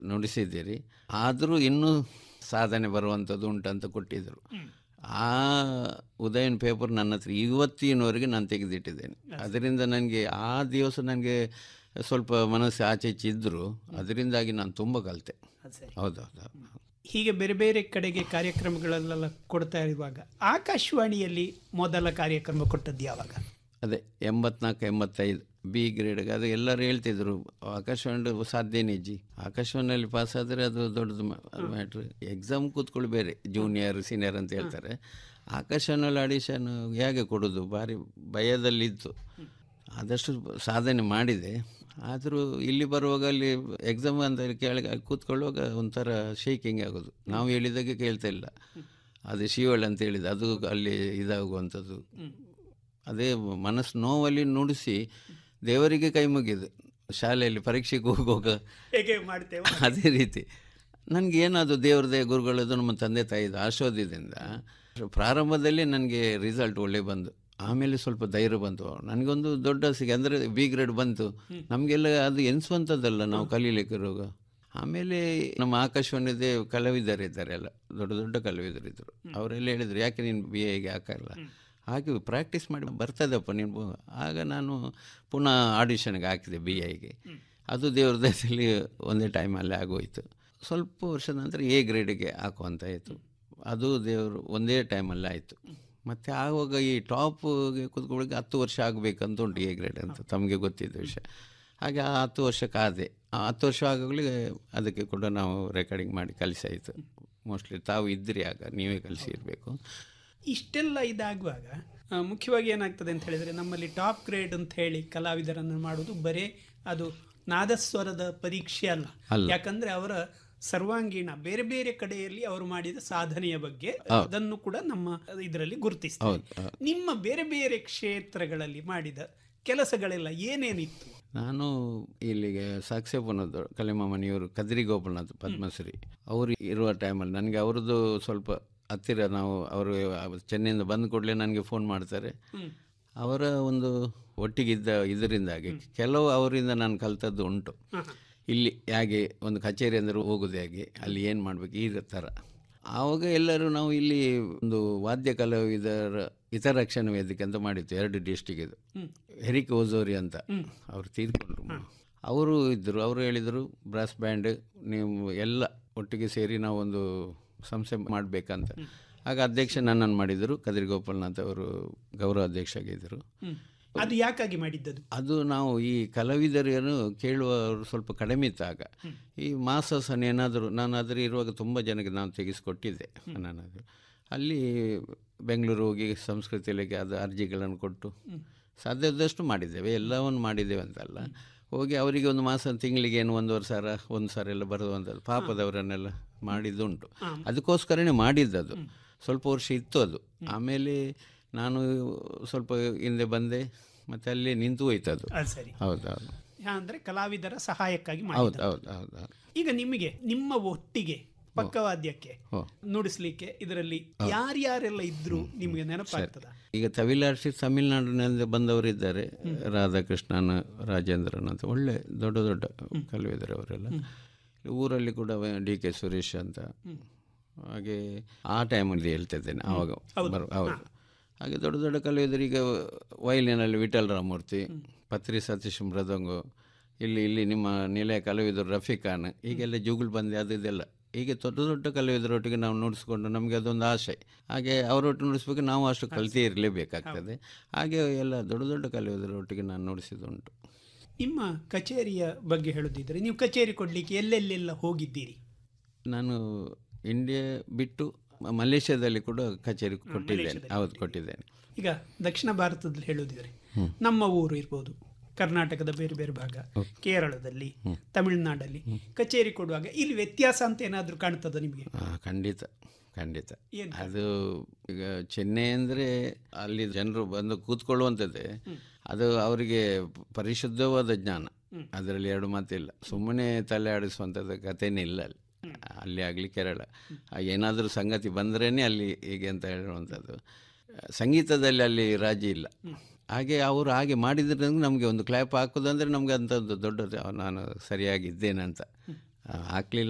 ನುಡಿಸಿದ್ದೀರಿ ಆದರೂ ಇನ್ನೂ ಸಾಧನೆ ಬರುವಂಥದ್ದು ಉಂಟಂತ ಕೊಟ್ಟಿದ್ದರು ಆ ಉದಯನ್ ಪೇಪರ್ ನನ್ನ ಹತ್ರ ಇವತ್ತಿನವರೆಗೆ ನಾನು ತೆಗೆದಿಟ್ಟಿದ್ದೇನೆ ಅದರಿಂದ ನನಗೆ ಆ ದಿವಸ ನನಗೆ ಸ್ವಲ್ಪ ಮನಸ್ಸು ಆಚೆ ಈಚೆ ಇದ್ದರು ಅದರಿಂದಾಗಿ ನಾನು ತುಂಬ ಕಲಿತೆ ಅದು ಸರಿ ಹೌದೌದು ಹೀಗೆ ಬೇರೆ ಬೇರೆ ಕಡೆಗೆ ಕಾರ್ಯಕ್ರಮಗಳಲ್ಲೆಲ್ಲ ಕೊಡ್ತಾ ಇರುವಾಗ ಆಕಾಶವಾಣಿಯಲ್ಲಿ ಮೊದಲ ಕಾರ್ಯಕ್ರಮ ಕೊಟ್ಟದ್ದು ಯಾವಾಗ ಅದೇ ಎಂಬತ್ನಾಲ್ಕು ಎಂಬತ್ತೈದು ಬಿ ಗ್ರೇಡ್ಗೆ ಅದು ಎಲ್ಲರೂ ಹೇಳ್ತಿದ್ರು ಆಕಾಶವಾಣಿ ಸಾಧ್ಯನೇ ಜಿ ಆಕಾಶವಾಣಿಯಲ್ಲಿ ಪಾಸ್ ಆದರೆ ಅದು ದೊಡ್ಡದು ಮ್ಯಾಟ್ರ್ ಎಕ್ಸಾಮ್ ಕೂತ್ಕೊಳ್ಳಿ ಬೇರೆ ಜೂನಿಯರ್ ಸೀನಿಯರ್ ಅಂತ ಹೇಳ್ತಾರೆ ಆಕಾಶವಾಣಿಯಲ್ಲಿ ಆಡಿಷನ್ ಹೇಗೆ ಕೊಡೋದು ಭಾರಿ ಭಯದಲ್ಲಿತ್ತು ಆದಷ್ಟು ಸಾಧನೆ ಮಾಡಿದೆ ಆದರೂ ಇಲ್ಲಿ ಬರುವಾಗ ಅಲ್ಲಿ ಎಕ್ಸಾಮ್ ಅಂತ ಕೇಳಿ ಅಲ್ಲಿ ಕೂತ್ಕೊಳ್ಳುವಾಗ ಒಂಥರ ಶೇಕಿಂಗ್ ಆಗೋದು ನಾವು ಹೇಳಿದಾಗೆ ಕೇಳ್ತಾ ಇಲ್ಲ ಅದು ಶಿವಳ್ಳಿ ಅಂತ ಹೇಳಿದ ಅದು ಅಲ್ಲಿ ಇದಾಗುವಂಥದ್ದು ಅದೇ ಮನಸ್ಸು ನೋವಲ್ಲಿ ನುಡಿಸಿ ದೇವರಿಗೆ ಕೈ ಮುಗಿದು ಶಾಲೆಯಲ್ಲಿ ಪರೀಕ್ಷೆಗೆ ಹೋಗುವಾಗ ಹೇಗೆ ಮಾಡ್ತೇವೆ ಅದೇ ರೀತಿ ನನಗೆ ಏನದು ದೇವ್ರದೇ ಗುರುಗಳದ್ದು ನಮ್ಮ ತಂದೆ ತಾಯಿದು ಆಶೋದ್ಯದಿಂದ ಪ್ರಾರಂಭದಲ್ಲಿ ನನಗೆ ರಿಸಲ್ಟ್ ಒಳ್ಳೆ ಬಂದು ಆಮೇಲೆ ಸ್ವಲ್ಪ ಧೈರ್ಯ ಬಂತು ನನಗೊಂದು ದೊಡ್ಡ ಸಿಗ ಅಂದರೆ ಬಿ ಗ್ರೇಡ್ ಬಂತು ನಮಗೆಲ್ಲ ಅದು ಎನಿಸುವಂಥದ್ದಲ್ಲ ನಾವು ಕಲೀಲಿಕ್ಕಿರುವಾಗ ಆಮೇಲೆ ನಮ್ಮ ಆಕಾಶವಾಣಿದೇ ಕಲಾವಿದರು ಇದ್ದಾರೆ ಎಲ್ಲ ದೊಡ್ಡ ದೊಡ್ಡ ಕಲಾವಿದರು ಇದ್ದರು ಅವರೆಲ್ಲ ಹೇಳಿದರು ಯಾಕೆ ನೀನು ಬಿ ಎಗೆ ಹಾಕಲ್ಲ ಹಾಗೆ ಪ್ರಾಕ್ಟೀಸ್ ಮಾಡಿ ಬರ್ತದಪ್ಪ ನೀನು ಆಗ ನಾನು ಪುನಃ ಆಡಿಷನ್ಗೆ ಹಾಕಿದೆ ಬಿ ಐಗೆ ಅದು ದೇವ್ರ ದಯದಲ್ಲಿ ಒಂದೇ ಟೈಮಲ್ಲಿ ಆಗೋಯ್ತು ಸ್ವಲ್ಪ ವರ್ಷದ ನಂತರ ಎ ಗ್ರೇಡಿಗೆ ಹಾಕುವಂತಾಯಿತು ಅದು ದೇವರು ಒಂದೇ ಟೈಮಲ್ಲಿ ಆಯಿತು ಮತ್ತು ಆವಾಗ ಈ ಟಾಪ್ಗೆ ಕೂತ್ಕೊಳ್ಳೋಕೆ ಹತ್ತು ವರ್ಷ ಆಗಬೇಕಂತ ಉಂಟು ಎ ಗ್ರೇಡ್ ಅಂತ ತಮಗೆ ಗೊತ್ತಿದ್ದ ವಿಷಯ ಹಾಗೆ ಆ ಹತ್ತು ವರ್ಷ ಕಾದೆ ಆ ಹತ್ತು ವರ್ಷ ಆಗೋಗ್ಲಿ ಅದಕ್ಕೆ ಕೂಡ ನಾವು ರೆಕಾರ್ಡಿಂಗ್ ಮಾಡಿ ಕಲಿಸಾಯಿತು ಮೋಸ್ಟ್ಲಿ ತಾವು ಇದ್ದಿರಿ ಆಗ ನೀವೇ ಕಲಿಸಿರಬೇಕು ಇಷ್ಟೆಲ್ಲ ಇದಾಗುವಾಗ ಆ, ಮುಖ್ಯವಾಗಿ ಏನಾಗ್ತದೆ ಅಂತ ಹೇಳಿದರೆ ನಮ್ಮಲ್ಲಿ ಟಾಪ್ ಗ್ರೇಡ್ ಅಂತ ಹೇಳಿ ಕಲಾವಿದರನ್ನು ಮಾಡುವುದು ಬರೇ ಅದು ನಾದಸ್ವರದ ಪರೀಕ್ಷೆ ಅಲ್ಲ ಅಲ್ಲ. ಯಾಕಂದ್ರೆ ಅವರ ಸರ್ವಾಂಗೀಣ ಬೇರೆ ಬೇರೆ ಕಡೆಯಲ್ಲಿ ಅವರು ಮಾಡಿದ ಸಾಧನೆಯ ಬಗ್ಗೆ ಅದನ್ನು ಕೂಡ ನಮ್ಮ ಇದರಲ್ಲಿ ಗುರುತಿಸ್ತಾರೆ ಹೌದು ಹೌದು. ನಿಮ್ಮ ಬೇರೆ ಬೇರೆ ಕ್ಷೇತ್ರಗಳಲ್ಲಿ ಮಾಡಿದ ಕೆಲಸಗಳೆಲ್ಲ ಏನೇನಿತ್ತು ನಾನು ಇಲ್ಲಿಗೆ ಸಾಕ್ಷ್ಯಪುನದ್ದು ಕಲಿಮಾಮನಿಯವರು ಕದ್ರಿ ಗೋಪಾಲನಾಥ್ ಪದ್ಮಶ್ರೀ ಅವರು ಇರುವ ಟೈಮಲ್ಲಿ ನನಗೆ ಅವ್ರದ್ದು ಸ್ವಲ್ಪ ಹತ್ತಿರ ನಾವು ಅವರು ಚೆನ್ನೈಯಿಂದ ಬಂದ ಕೂಡಲೇ ನನಗೆ ಫೋನ್ ಮಾಡ್ತಾರೆ ಅವರ ಒಂದು ಒಟ್ಟಿಗಿದ್ದ ಇದರಿಂದಾಗಿ ಕೆಲವು ಅವರಿಂದ ನಾನು ಕಲ್ತದ್ದು ಉಂಟು ಇಲ್ಲಿ ಹೇಗೆ ಒಂದು ಕಚೇರಿ ಅಂದರೆ ಹೋಗೋದು ಹೇಗೆ ಅಲ್ಲಿ ಏನು ಮಾಡಬೇಕು ಈ ಥರ ಆವಾಗ ಎಲ್ಲರೂ ನಾವು ಇಲ್ಲಿ ಒಂದು ವಾದ್ಯ ಕಲಾವಿದರ ಹಿತರಕ್ಷಣಾ ವೇದಿಕೆ ಅಂತ ಮಾಡಿತ್ತು ಎರಡು ಡಿಸ್ಟಿಕ್ ಹೆರಿಕ್ ಓಜೋರಿ ಅಂತ ಅವ್ರು ತೀರ್ಕೊಂಡ್ರು ಅವರು ಇದ್ದರು ಅವರು ಹೇಳಿದರು ಬ್ರಾಸ್ ಬ್ಯಾಂಡ್ ನೀವು ಎಲ್ಲ ಒಟ್ಟಿಗೆ ಸೇರಿ ನಾವೊಂದು ಸಂಸ್ಥೆ ಮಾಡಬೇಕಂತ ಆಗ ಅಧ್ಯಕ್ಷ ನನ್ನನ್ನು ಮಾಡಿದರು ಕದಿರಿ ಗೋಪಾಲನಾಥ್ ಅವರು ಗೌರವ ಅಧ್ಯಕ್ಷ ಆಗಿದ್ದರು ಹ್ಮ್. ಅದು ಯಾಕಾಗಿ ಮಾಡಿದ್ದದು ಅದು ನಾವು ಈ ಕಲಾವಿದರನ್ನು ಕೇಳುವವರು ಸ್ವಲ್ಪ ಕಡಿಮೆ ಇತ್ತು ಆಗ ಈ ಮಾಸಾಸನ ಏನಾದರೂ ನಾನು ಅದರ ಇರುವಾಗ ತುಂಬ ಜನಕ್ಕೆ ನಾನು ತೆಗೆಸಿಕೊಟ್ಟಿದ್ದೆ ನಾನು ಅದು ಅಲ್ಲಿ ಬೆಂಗಳೂರು ಹೋಗಿ ಸಂಸ್ಕೃತಿ ಇಲಾಖೆ ಅದು ಅರ್ಜಿಗಳನ್ನು ಕೊಟ್ಟು ಸಾಧ್ಯದಷ್ಟು ಮಾಡಿದ್ದೇವೆ ಎಲ್ಲವನ್ನು ಮಾಡಿದ್ದೇವೆ ಅಂತಲ್ಲ ಹೋಗಿ ಅವರಿಗೆ ಒಂದು ಮಾಸ ತಿಂಗಳಿಗೆ ಏನು ಒಂದೂವರೆ ಸಾವಿರ ಒಂದು ಸಾವಿರ ಎಲ್ಲ ಬರುವಂಥದ್ದು ಪಾಪದವರನ್ನೆಲ್ಲ ಮಾಡಿದ್ದುಂಟು ಅದಕ್ಕೋಸ್ಕರನೇ ಮಾಡಿದ್ದದು ಸ್ವಲ್ಪ ವರ್ಷ ಇತ್ತು ಅದು ಆಮೇಲೆ ನಾನು ಸ್ವಲ್ಪ ಹಿಂದೆ ಬಂದೆ ಮತ್ತು ಅಲ್ಲಿ ನಿಂತು ಹೋಯ್ತು ಅದು ಅದು ಸರಿ ಹೌದು ಹೌದು ಅಂದ್ರೆ ಕಲಾವಿದರ ಸಹಾಯಕ್ಕಾಗಿ ಹೌದು ಮಾಡಿದ ಹೌದು ಹೌದು ಹೌದು ಈಗ ನಿಮಗೆ ನಿಮ್ಮ ಒಟ್ಟಿಗೆ ಪಕ್ಕವಾದ್ಯಕ್ಕೆ ಹೋ. ನುಡಿಸ್ಲಿಕ್ಕೆ ಇದರಲ್ಲಿ ಯಾರ್ಯಾರೆಲ್ಲ ಇದ್ರು ನಿಮಗೆ ನೆನಪಾಗ್ತದ ಈಗ ತಮಿಳಾರ್ಸಿ ತಮಿಳ್ನಾಡಿನಿಂದ ಬಂದವರಿದ್ದಾರೆ ರಾಧಾಕೃಷ್ಣನ್ ರಾಜೇಂದ್ರನ್ ಅಂತ ಒಳ್ಳೆ ದೊಡ್ಡ ದೊಡ್ಡ ಕಲಾವಿದರು ಅವರೆಲ್ಲ ಊರಲ್ಲಿ ಕೂಡ ಡಿ ಕೆ ಸುರೇಶ್ ಅಂತ ಹಾಗೆ ಆ ಟೈಮಲ್ಲಿ ಹೇಳ್ತಾ ಇದ್ದೇನೆ ಆವಾಗ ಬರು ಹೌದು ಹಾಗೆ ದೊಡ್ಡ ದೊಡ್ಡ ಕಲಾವಿದರು ಈಗ ವಯಲಿನಲ್ಲಿ ವಿಠಲ್ ರಾಮೂರ್ತಿ ಪತ್ರಿ ಸತೀಶ್ ಮೃದಂಗು ಇಲ್ಲಿ ಇಲ್ಲಿ ನಿಮ್ಮ ನಿಲಯ ಕಲಾವಿದರು ರಫೀಕ್ ಖಾನ್ ಹೀಗೆಲ್ಲ ಜುಗುಲ್ ಬಂದೆ ಅದು ಇದೆಲ್ಲ ಹೀಗೆ ದೊಡ್ಡ ದೊಡ್ಡ ಕಲಾವಿದರೊಟ್ಟಿಗೆ ನಾವು ನುಡಿಸ್ಕೊಂಡು ನಮಗೆ ಅದೊಂದು ಆಸೆ ಹಾಗೆ ಅವರೊಟ್ಟಿಗೆ ನುಡಿಸ್ಬೇಕು ನಾವು ಅಷ್ಟು ಕಲ್ತೇ ಇರಲೇಬೇಕಾಗ್ತದೆ ಹಾಗೆ ಎಲ್ಲ ದೊಡ್ಡ ದೊಡ್ಡ ಕಲಾವಿದರೊಟ್ಟಿಗೆ ನಾನು ನುಡಿಸಿದುಂಟು ನಿಮ್ಮ ಕಚೇರಿಯ ಬಗ್ಗೆ ಹೇಳುದಿದ್ರೆ ನೀವು ಕಚೇರಿ ಕೊಡ್ಲಿಕ್ಕೆ ಎಲ್ಲೆಲ್ಲೆಲ್ಲ ಹೋಗಿದ್ದೀರಿ ನಾನು ಇಂಡಿಯಾ ಬಿಟ್ಟು ಮ- ಮಲೇಷ್ಯಾದಲ್ಲಿ ಕೂಡ ಕಚೇರಿ ಕೊಟ್ಟಿದ್ದೇನೆ ಹೌದು ಕೊಟ್ಟಿದ್ದೇನೆ ಈಗ ದಕ್ಷಿಣ ಭಾರತದಲ್ಲಿ ಹೇಳುದಿದ್ರೆ ನಮ್ಮ ಊರು ಇರ್ಬೋದು ಕರ್ನಾಟಕದ ಬೇರೆ ಬೇರೆ ಭಾಗ ಕೇರಳದಲ್ಲಿ ತಮಿಳುನಾಡಲ್ಲಿ ಕಚೇರಿ ಕೊಡುವಾಗ ಇಲ್ಲಿ ವ್ಯತ್ಯಾಸ ಅಂತ ಏನಾದರೂ ಕಾಣ್ತದ ನಿಮಗೆ ಆ, ಖಂಡಿತ ಖಂಡಿತ ಏನು ಅದು ಈಗ ಚೆನ್ನೈ ಅಂದರೆ ಅಲ್ಲಿ ಜನರು ಬಂದು ಕೂತ್ಕೊಳ್ಳುವಂಥದ್ದೇ ಅದು ಅವರಿಗೆ ಪರಿಶುದ್ಧವಾದ ಜ್ಞಾನ ಅದರಲ್ಲಿ ಎರಡು ಮಾತಿಲ್ಲ ಸುಮ್ಮನೆ ತಲೆ ಆಡಿಸುವಂಥದ್ದು ಕಥೆನೇ ಇಲ್ಲ ಅಲ್ಲಿ ಅಲ್ಲಿ ಆಗಲಿ ಕೇರಳ ಏನಾದರೂ ಸಂಗತಿ ಬಂದ್ರೇ ಅಲ್ಲಿ ಹೀಗೆ ಅಂತ ಹೇಳುವಂಥದ್ದು ಸಂಗೀತದಲ್ಲಿ ಅಲ್ಲಿ ರಾಜಿ ಇಲ್ಲ ಹಾಗೆ ಅವರು ಹಾಗೆ ಮಾಡಿದ್ರೆ ನಮಗೆ ಒಂದು ಕ್ಲ್ಯಾಪ್ ಹಾಕೋದಂದ್ರೆ ನಮಗೆ ಅಂಥದ್ದು ದೊಡ್ಡದು ನಾನು ಸರಿಯಾಗಿದ್ದೇನೆ ಅಂತ ಹಾಕ್ಲಿಲ್ಲ